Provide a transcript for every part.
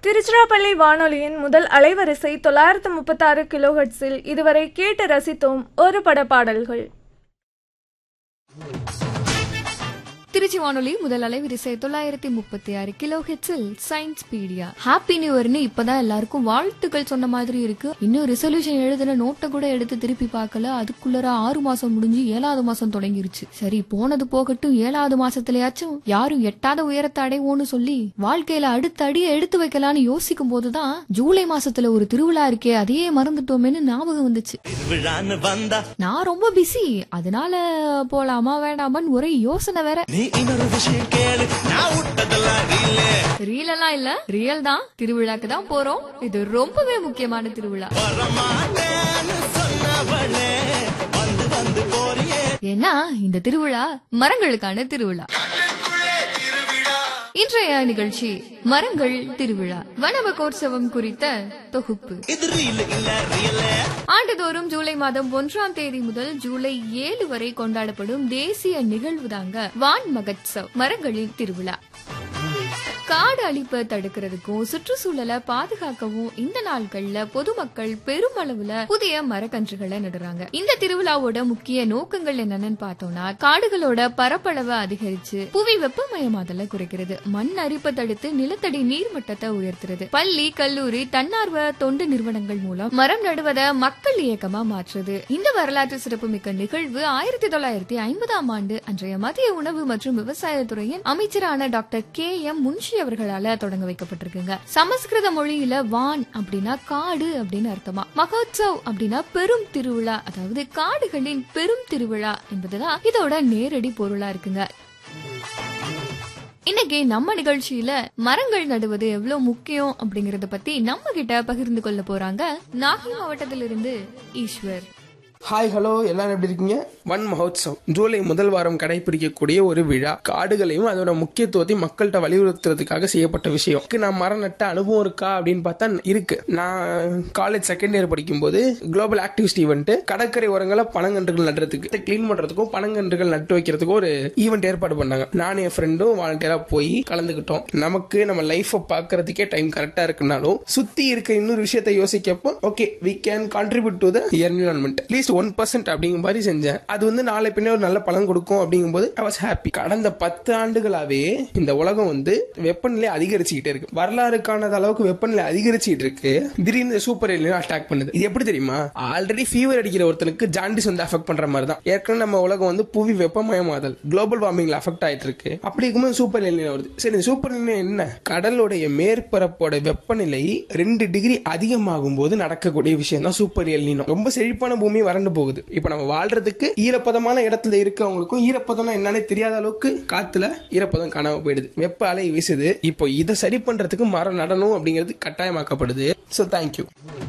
திருச்சிராப்பள்ளி வானொலியின் முதல் அலைவரிசை தொள்ளாயிரத்து முப்பத்தாறு கிலோஹெட்ஸில் இதுவரை கேட்டு ரசித்தோம் ஒரு பட பாடல்கள் திருச்சி வானொலி முதல் அலைவரிசை தொள்ளாயிரத்தி முப்பத்தி ஆறு கிலோ ஹெட்ஸில் சயின்ஸ் பீடியா ஹாப்பி நியூ இயர்னு இப்பதான் எல்லாருக்கும் வாழ்த்துக்கள் சொன்ன மாதிரி இருக்கு இன்னும் ரெசல்யூஷன் எழுதின நோட்டை கூட எடுத்து திருப்பி பார்க்கல அதுக்குள்ளர ஆறு மாசம் முடிஞ்சு ஏழாவது மாசம் தொடங்கிருச்சு சரி போனது போகட்டும் ஏழாவது மாசத்துலயாச்சும் யாரும் எட்டாத உயரத்தை அடைவோன்னு சொல்லி வாழ்க்கையில அடுத்த அடியை எடுத்து வைக்கலாம்னு யோசிக்கும் போதுதான் ஜூலை மாசத்துல ஒரு திருவிழா இருக்கே அதையே மறந்துட்டோமேன்னு ஞாபகம் வந்துச்சு திருவிழான்னு வந்தா நான் ரொம்ப பிஸி அதனால போலாமா வேண்டாமான்னு ஒரே யோசனை வேற நீ இன்னொரு விஷயம் கேளு நான் விட்டதெல்லாம் ரீலே ரீல் எல்லாம் இல்ல ரியல் தான் திருவிழாக்கு தான் போறோம் இது ரொம்பவே முக்கியமான திருவிழா வரமாட்டேன்னு சொன்னவளே வந்து வந்து போறியே ஏன்னா இந்த திருவிழா மரங்களுக்கான திருவிழா இன்றைய நிகழ்ச்சி மரங்கள் திருவிழா வன மகோற்சவம் குறித்த தொகுப்பு இது ரீல் இல்ல ரியலே ஆண்டுதோறும் ஜூலை மாதம் ஒன்றாம் தேதி முதல் ஜூலை ஏழு வரை கொண்டாடப்படும் தேசிய நிகழ்வு தாங்க வான் மகோத்சவ் மரங்களின் திருவிழா காடு அழிப்பை தடுக்கிறதுக்கும் சுற்றுச்சூழலை பாதுகாக்கவும் இந்த நாட்கள்ல பொதுமக்கள் பெருமளவுல புதிய மரக்கன்றுகளை நடுறாங்க இந்த திருவிழாவோட முக்கிய நோக்கங்கள் என்னன்னு பார்த்தோம்னா காடுகளோட பரப்பளவை அதிகரிச்சு புவி வெப்பமயமாதலை குறைக்கிறது மண் அரிப்பை தடுத்து நிலத்தடி நீர்மட்டத்தை உயர்த்துறது பள்ளி கல்லூரி தன்னார்வ தொண்டு நிறுவனங்கள் மூலம் மரம் நடுவதை மக்கள் இயக்கமா மாற்றுறது இந்த வரலாற்று சிறப்புமிக்க நிகழ்வு ஆயிரத்தி தொள்ளாயிரத்தி ஐம்பதாம் ஆண்டு அன்றைய மத்திய உணவு மற்றும் விவசாயத்துறையின் அமைச்சரான டாக்டர் கே எம் முன்ஷி அவர்களால தொடங்க வைக்கப்பட்டிருக்குங்க சமஸ்கிருத மொழியில வான் அப்படின்னா காடு அப்படின்னு அர்த்தமா மகோத்சவ் அப்படின்னா பெரும் திருவிழா அதாவது காடுகளின் பெரும் திருவிழா என்பதுதான் இதோட நேரடி பொருளா இருக்குங்க இன்னைக்கு நம்ம நிகழ்ச்சியில மரங்கள் நடுவது எவ்வளவு முக்கியம் அப்படிங்கறத பத்தி நம்ம கிட்ட பகிர்ந்து கொள்ள போறாங்க நாகை மாவட்டத்திலிருந்து ஈஸ்வர் ஹாய் ஹலோ எல்லாரும் எப்படி இருக்கீங்க வன் மஹோத்சவ் ஜூலை முதல் வாரம் கடைபிடிக்கக்கூடிய ஒரு விழா காடுகளையும் அதோட முக்கியத்துவத்தையும் மக்கள்கிட்ட வலியுறுத்துறதுக்காக செய்யப்பட்ட விஷயம் இதுக்கு நான் மரம் நட்ட அனுபவம் இருக்கா அப்படின்னு பார்த்தா இருக்கு நான் காலேஜ் செகண்ட் இயர் படிக்கும்போது குளோபல் ஆக்டிவிஸ்ட் ஈவெண்ட் கடற்கரை ஓரங்கள பனங்கன்றுகள் நடுறதுக்கு க்ளீன் பண்றதுக்கும் பனங்கன்றுகள் நட்டு வைக்கிறதுக்கும் ஒரு ஈவெண்ட் ஏற்பாடு பண்ணாங்க நானும் என் ஃப்ரெண்டும் வாலண்டியரா போய் கலந்துக்கிட்டோம் நமக்கு நம்ம லைஃப்பை பார்க்கறதுக்கே டைம் கரெக்டா இருக்குனாலும் சுத்தி இருக்க இன்னொரு விஷயத்தை யோசிக்கப்போ okay we can contribute to the environment at least one percent அப்படிங்கிற மாதிரி செஞ்சேன் அது வந்து நாளை பின்னே ஒரு நல்ல பலன் கொடுக்கும் அப்படிங்கும்போது ஐ வாஸ் ஹாப்பி கடந்த பத்து ஆண்டுகளாவே இந்த உலகம் வந்து வெப்பநிலை அதிகரிச்சுக்கிட்டே இருக்கு வரலாறு காணாத அளவுக்கு வெப்பநிலை அதிகரிச்சுக்கிட்டு இருக்கு திடீர்னு சூப்பர் எலியன் அட்டாக் பண்ணுது இது எப்படி தெரியுமா ஆல்ரெடி ஃபீவர் அடிக்கிற ஒருத்தனுக்கு ஜாண்டிஸ் வந்து அஃபெக்ட் பண்ற மாதிரி தான் ஏற்கனவே நம்ம உலகம் வந்து புவி வெப்பமயமாதல் குளோபல் வார்மிங்ல அஃபெக்ட் ஆயிட்டு இருக்கு அப்படி இருக்கும்போது சூப்பர் எலியன் வருது சரி இந்த சூப்பர் எலியன் என்ன கடலுடைய மேற்பரப்போட வெப்பநிலை ரெண்டு டிகிரி அதிகமாகும் போது நடக்கக்கூடிய விஷயம் தான் சூப்பர் எல்லினோ ரொம்ப செழிப்பான பூமி வறண்டு போகுது இப்போ நம்ம வாழ்றதுக்கு ஈரப்பதமான இடத்துல இருக்கவங்களுக்கும் ஈரப்பதம்னா என்னன்னே தெரியாத அளவுக்கு காத்துல ஈரப்பதம் காணாம போயிடுது வெப்ப அலை வீசுது இப்போ இதை சரி பண்றதுக்கு மரம் நடணும் அப்படிங்கிறது கட்டாயமாக்கப்படுது ஸோ தேங்க்யூ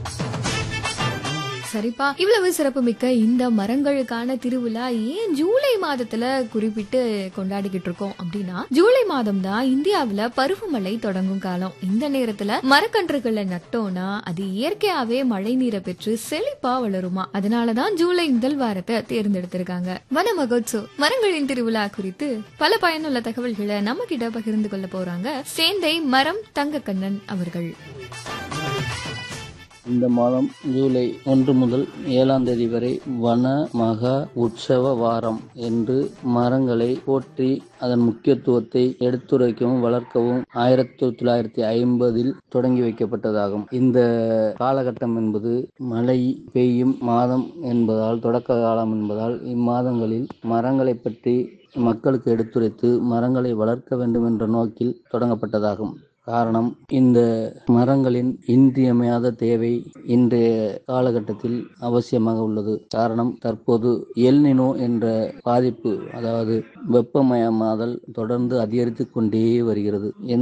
சரிப்பா இவ்வளவு சிறப்புமிக்க இந்த மரங்களுக்கான திருவிழா ஏன் ஜூலை மாதத்துல குறிப்பிட்டு கொண்டாடிக்கிட்டு இருக்கோம் அப்படின்னா ஜூலை மாதம் தான் இந்தியாவுல பருவமழை தொடங்கும் காலம் இந்த நேரத்துல மரக்கன்றுகளை நட்டோம்னா அது இயற்கையாவே மழை நீரை பெற்று செழிப்பா வளருமா அதனாலதான் ஜூலை முதல் வாரத்தை தேர்ந்தெடுத்திருக்காங்க வன மகோத்சவ் மரங்களின் திருவிழா குறித்து பல பயனுள்ள தகவல்களை நம்ம கிட்ட பகிர்ந்து கொள்ள போறாங்க சேந்தை மரம் தங்கக்கண்ணன் அவர்கள் இந்த மாதம் ஜூலை ஒன்று முதல் ஏழாம் தேதி வரை வன மகா உற்சவ வாரம் என்று மரங்களை போற்றி அதன் முக்கியத்துவத்தை எடுத்துரைக்கவும் வளர்க்கவும் ஆயிரத்தி தொள்ளாயிரத்தி ஐம்பதில் தொடங்கி வைக்கப்பட்டதாகும் இந்த காலகட்டம் என்பது மழை பெய்யும் மாதம் என்பதால் தொடக்க காலம் என்பதால் இம்மாதங்களில் மரங்களை பற்றி மக்களுக்கு எடுத்துரைத்து மரங்களை வளர்க்க வேண்டும் என்ற நோக்கில் தொடங்கப்பட்டதாகும் காரணம் இந்த மரங்களின் இன்றியமையாத தேவை இன்றைய காலகட்டத்தில் அவசியமாக உள்ளது காரணம் தற்போது எல்னினோ என்ற பாதிப்பு அதாவது வெப்பமயமாதல் தொடர்ந்து அதிகரித்து கொண்டே வருகிறது